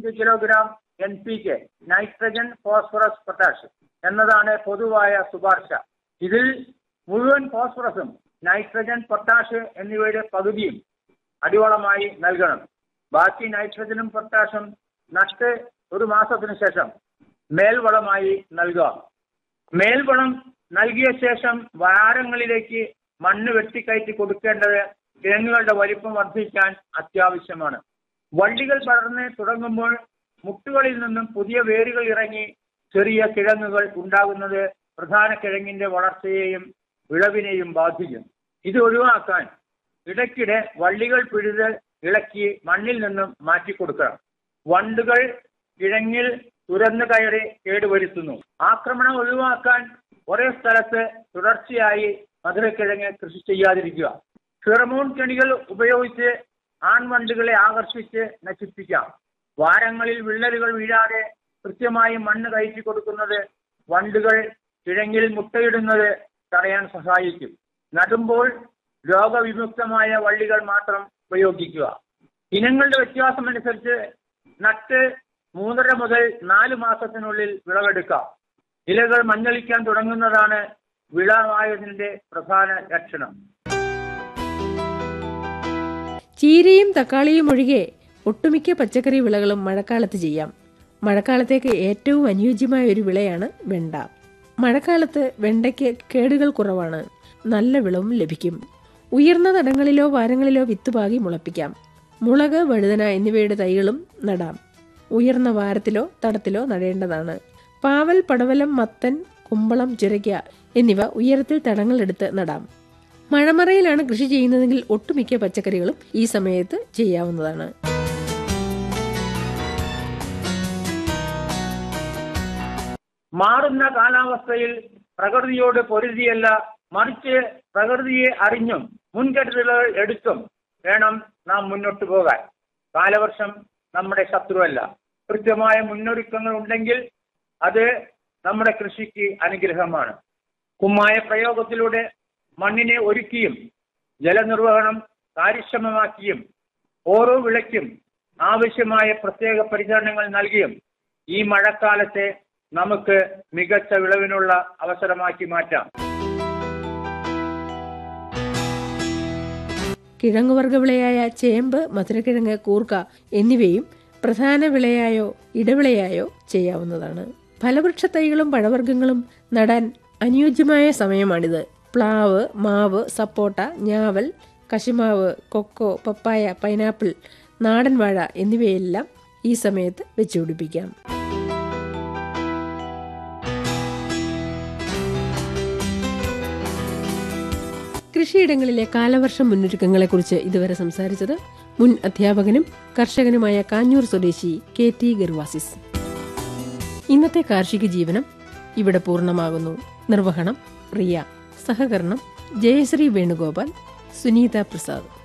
അഞ്ച് kilogram N P K nitrogen phosphorus potash എന്നതാണ് പൊതുവായ ശുപാർശ ഇതിൽ മുഴുവൻ ഫോസ്ഫറസും നൈട്രജൻ പൊട്ടാഷ് എന്നിവയുടെ പകുതിയും അടിവളമായി നൽകണം ബാക്കി നൈട്രജനും പൊട്ടാഷും നട്ട് ഒരു മാസത്തിനു ശേഷം മേൽവളമായി നൽകുക മേൽവളം നൽകിയ ശേഷം വാരങ്ങളിലേക്ക് മണ്ണ് വെട്ടിക്കയറ്റി കൊടുക്കേണ്ടത് കിഴങ്ങുകളുടെ വലിപ്പം വർദ്ധിക്കാൻ അത്യാവശ്യമാണ് വള്ളികൾ പടർന്ന് തുടങ്ങുമ്പോൾ മുട്ടുകളിൽ നിന്നും പുതിയ വേരുകൾ ഇറങ്ങി ചെറിയ കിഴങ്ങുകൾ ഉണ്ടാകുന്നത് പ്രധാന കിഴങ്ങിന്റെ വളർച്ചയെയും വിളവിനെയും ബാധിക്കും ഇത് ഒഴിവാക്കാൻ ഇടയ്ക്കിടെ വള്ളികൾ പിഴുത് ഇളക്കി മണ്ണിൽ നിന്നും മാറ്റിക്കൊടുക്കണം വണ്ടുകൾ കിഴങ്ങിൽ തുരന്നു കയറി കേടുവരുത്തുന്നു ആക്രമണം ഒഴിവാക്കാൻ ഒരേ സ്ഥലത്ത് തുടർച്ചയായി മധുരക്കിഴങ്ങ് കൃഷി ചെയ്യാതിരിക്കുക ഫിറമോൺ കെണികൾ ഉപയോഗിച്ച് ആൺവണ്ടുകളെ ആകർഷിച്ച് നശിപ്പിക്കാം വാരങ്ങളിൽ വിള്ളലുകൾ വീഴാതെ കൃത്യമായി മണ്ണ് കയറ്റി കൊടുക്കുന്നത് വണ്ടുകൾ കിഴങ്ങിൽ മുട്ടയിടുന്നത് തടയാൻ സഹായിക്കും നടുമ്പോൾ രോഗവിമുക്തമായ വള്ളികൾ മാത്രം ഉപയോഗിക്കുക ഇനങ്ങളുടെ വ്യത്യാസമനുസരിച്ച് നട്ട് മൂന്നര മുതൽ നാല് മാസത്തിനുള്ളിൽ വിളവെടുക്കാം ഇലകൾ മഞ്ഞളിക്കാൻ തുടങ്ങുന്നതാണ് വിളവായതിന്റെ പ്രധാന ലക്ഷണം ചീരയും തക്കാളിയും ഒഴികെ ഒട്ടുമിക്ക പച്ചക്കറി വിളകളും മഴക്കാലത്ത് ചെയ്യാം മഴക്കാലത്തേക്ക് ഏറ്റവും അനുയോജ്യമായ ഒരു വിളയാണ് വെണ്ട മഴക്കാലത്ത് വെണ്ടയ്ക്ക് കേടുകൾ കുറവാണ് നല്ല വിളവും ലഭിക്കും ഉയർന്ന തടങ്ങളിലോ വാരങ്ങളിലോ വിത്ത് പാകി മുളപ്പിക്കാം മുളക് വഴുതന എന്നിവയുടെ തൈകളും നടാം ഉയർന്ന വാരത്തിലോ തടത്തിലോ നടേണ്ടതാണ് പാവൽ പടവലം മത്തൻ കുമ്പളം ചുരയ്ക്ക എന്നിവ ഉയരത്തിൽ തടങ്ങളെടുത്ത് നടാം മഴമറയിലാണ് കൃഷി ചെയ്യുന്നതെങ്കിൽ ഒട്ടുമിക്ക പച്ചക്കറികളും ഈ സമയത്ത് ചെയ്യാവുന്നതാണ് മാറുന്ന കാലാവസ്ഥയിൽ പ്രകൃതിയോട് പൊരുതിയല്ല മറിച്ച് പ്രകൃതിയെ അറിഞ്ഞും മുൻകരുതലുകൾ എടുത്തും വേണം നാം മുന്നോട്ട് പോകാൻ കാലവർഷം നമ്മുടെ ശത്രുവല്ല കൃത്യമായ മുന്നൊരുക്കങ്ങൾ ഉണ്ടെങ്കിൽ അത് നമ്മുടെ കൃഷിക്ക് അനുഗ്രഹമാണ് കുമ്മായ പ്രയോഗത്തിലൂടെ മണ്ണിനെ ഒരുക്കിയും ജലനിർവഹണം കാര്യക്ഷമമാക്കിയും ഓരോ വിളയ്ക്കും ആവശ്യമായ പ്രത്യേക പരിചരണങ്ങൾ നൽകിയും ഈ മഴക്കാലത്തെ നമുക്ക് മികച്ച വിളവിനുള്ള അവസരമാക്കി മാറ്റാം കിഴങ്ങുവർഗ വിളയായ ചേമ്പ് മധുരക്കിഴങ്ങ് കൂർക്ക എന്നിവയും പ്രധാന വിളയായോ ഇടവിളയായോ ചെയ്യാവുന്നതാണ് ഫലവൃക്ഷ തൈകളും പഴവർഗ്ഗങ്ങളും നടാൻ അനുയോജ്യമായ സമയമാണിത് പ്ലാവ് മാവ് സപ്പോട്ട ഞാവൽ കശുമാവ് കൊക്കോ പപ്പായ പൈനാപ്പിൾ നാടൻ വാഴ എന്നിവയെല്ലാം ഈ സമയത്ത് വെച്ചുപിടിപ്പിക്കാം കൃഷിയിടങ്ങളിലെ കാലവർഷ മുന്നൊരുക്കങ്ങളെക്കുറിച്ച് ഇതുവരെ സംസാരിച്ചത് മുൻ അധ്യാപകനും കർഷകനുമായ കാഞ്ഞൂർ സ്വദേശി കെ ടി ഗർവാസിസ് ഇന്നത്തെ കാർഷിക ജീവനം ഇവിടെ പൂർണ്ണമാകുന്നു നിർവഹണം റിയ സഹകരണം ജയശ്രീ വേണുഗോപാൽ സുനീത പ്രസാദ്